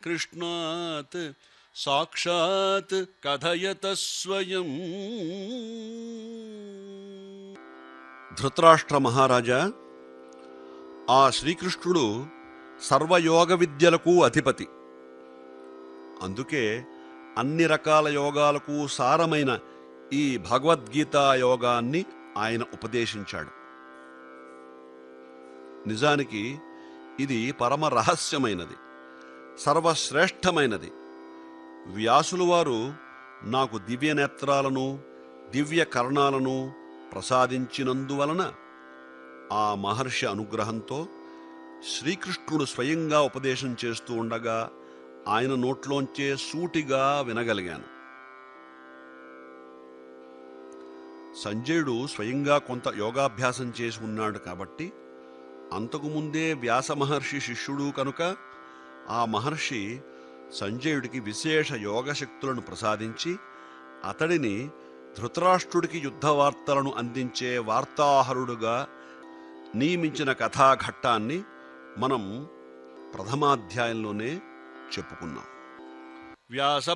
కృష్ణాత్ సాక్షాత్ కథయత స్వయం ధృతరాష్ట్ర మహారాజా ఆ శ్రీకృష్ణుడు సర్వయోగ విద్యలకు అధిపతి అందుకే అన్ని రకాల యోగాలకు సారమైన ఈ భగవద్గీతా యోగాన్ని ఆయన ఉపదేశించాడు నిజానికి ఇది పరమ రహస్యమైనది సర్వశ్రేష్టమైనది వ్యాసులు వారు నాకు దివ్య నేత్రాలను దివ్య కర్ణాలను ప్రసాదించినందువలన ఆ మహర్షి అనుగ్రహంతో శ్రీకృష్ణుడు స్వయంగా ఉపదేశం చేస్తూ ఉండగా ఆయన నోట్లోంచే సూటిగా వినగలిగాను సంజయుడు స్వయంగా కొంత యోగాభ్యాసం చేసి ఉన్నాడు కాబట్టి అంతకుముందే వ్యాస మహర్షి శిష్యుడు కనుక ఆ మహర్షి సంజయుడికి విశేష యోగశక్తులను ప్రసాదించి అతడిని ధృతరాష్ట్రుడికి యుద్ధ వార్తలను అందించే వార్తాహరుడుగా నియమించిన కథాఘట్టాన్ని మనం ప్రథమాధ్యాయంలోనే చెప్పుకున్నాం వ్యాస